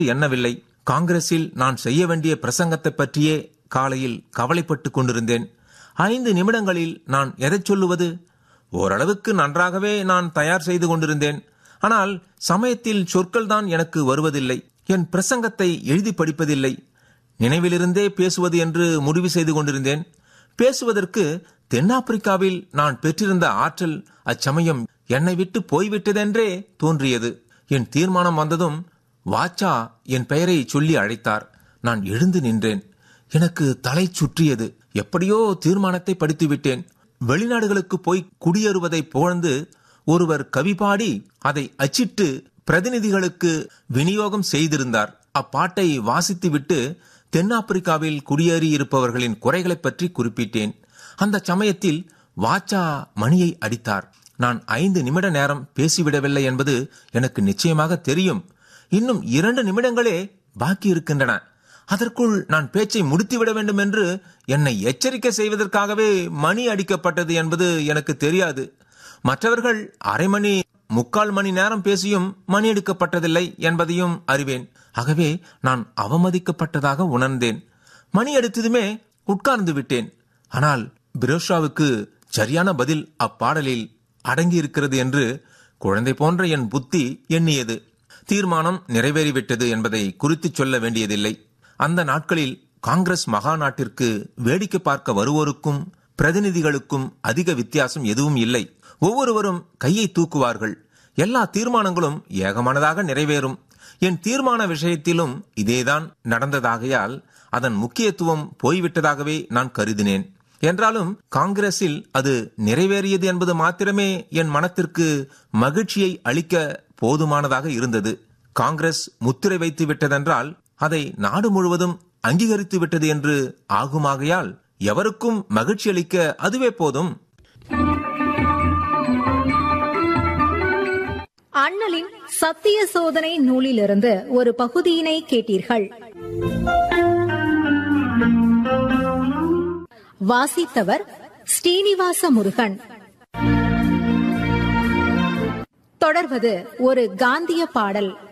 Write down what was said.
எண்ணவில்லை காங்கிரஸில் நான் செய்ய வேண்டிய பிரசங்கத்தை பற்றியே காலையில் கவலைப்பட்டுக் கொண்டிருந்தேன் ஐந்து நிமிடங்களில் நான் எதைச் சொல்லுவது ஓரளவுக்கு நன்றாகவே நான் தயார் செய்து கொண்டிருந்தேன் ஆனால் சமயத்தில் சொற்கள் தான் எனக்கு வருவதில்லை என் பிரசங்கத்தை எழுதி படிப்பதில்லை நினைவிலிருந்தே பேசுவது என்று முடிவு செய்து கொண்டிருந்தேன் பேசுவதற்கு தென்னாப்பிரிக்காவில் நான் பெற்றிருந்த ஆற்றல் அச்சமயம் என்னை விட்டு போய்விட்டதென்றே தோன்றியது என் தீர்மானம் வந்ததும் வாச்சா என் பெயரை சொல்லி அழைத்தார் நான் எழுந்து நின்றேன் எனக்கு தலை சுற்றியது எப்படியோ தீர்மானத்தை படித்து விட்டேன் வெளிநாடுகளுக்கு போய் குடியேறுவதை புகழ்ந்து ஒருவர் கவி பாடி அதை அச்சிட்டு பிரதிநிதிகளுக்கு விநியோகம் செய்திருந்தார் அப்பாட்டை வாசித்துவிட்டு தென்னாப்பிரிக்காவில் குடியேறி இருப்பவர்களின் குறைகளைப் பற்றி குறிப்பிட்டேன் அந்த சமயத்தில் வாச்சா மணியை அடித்தார் நான் ஐந்து நிமிட நேரம் பேசிவிடவில்லை என்பது எனக்கு நிச்சயமாக தெரியும் இன்னும் இரண்டு நிமிடங்களே பாக்கி இருக்கின்றன அதற்குள் நான் பேச்சை முடித்துவிட வேண்டும் என்று என்னை எச்சரிக்கை செய்வதற்காகவே மணி அடிக்கப்பட்டது என்பது எனக்கு தெரியாது மற்றவர்கள் அரை மணி முக்கால் மணி நேரம் பேசியும் மணி அடிக்கப்பட்டதில்லை என்பதையும் அறிவேன் ஆகவே நான் அவமதிக்கப்பட்டதாக உணர்ந்தேன் மணி அடித்ததுமே உட்கார்ந்து விட்டேன் ஆனால் பிரோஷாவுக்கு சரியான பதில் அப்பாடலில் அடங்கியிருக்கிறது என்று குழந்தை போன்ற என் புத்தி எண்ணியது தீர்மானம் நிறைவேறிவிட்டது என்பதை குறித்துச் சொல்ல வேண்டியதில்லை அந்த நாட்களில் காங்கிரஸ் மகாநாட்டிற்கு வேடிக்கை பார்க்க வருவோருக்கும் பிரதிநிதிகளுக்கும் அதிக வித்தியாசம் எதுவும் இல்லை ஒவ்வொருவரும் கையை தூக்குவார்கள் எல்லா தீர்மானங்களும் ஏகமானதாக நிறைவேறும் என் தீர்மான விஷயத்திலும் இதேதான் நடந்ததாகையால் அதன் முக்கியத்துவம் போய்விட்டதாகவே நான் கருதினேன் என்றாலும் காங்கிரஸில் அது நிறைவேறியது என்பது மாத்திரமே என் மனத்திற்கு மகிழ்ச்சியை அளிக்க போதுமானதாக இருந்தது காங்கிரஸ் முத்திரை வைத்து விட்டதென்றால் அதை நாடு முழுவதும் அங்கீகரித்து விட்டது என்று ஆகுமாகையால் எவருக்கும் மகிழ்ச்சி அளிக்க அதுவே போதும் அண்ணலின் சத்திய சோதனை நூலிலிருந்து ஒரு பகுதியினை கேட்டீர்கள் வாசித்தவர் ஸ்ரீனிவாச முருகன் தொடர்வது ஒரு காந்திய பாடல்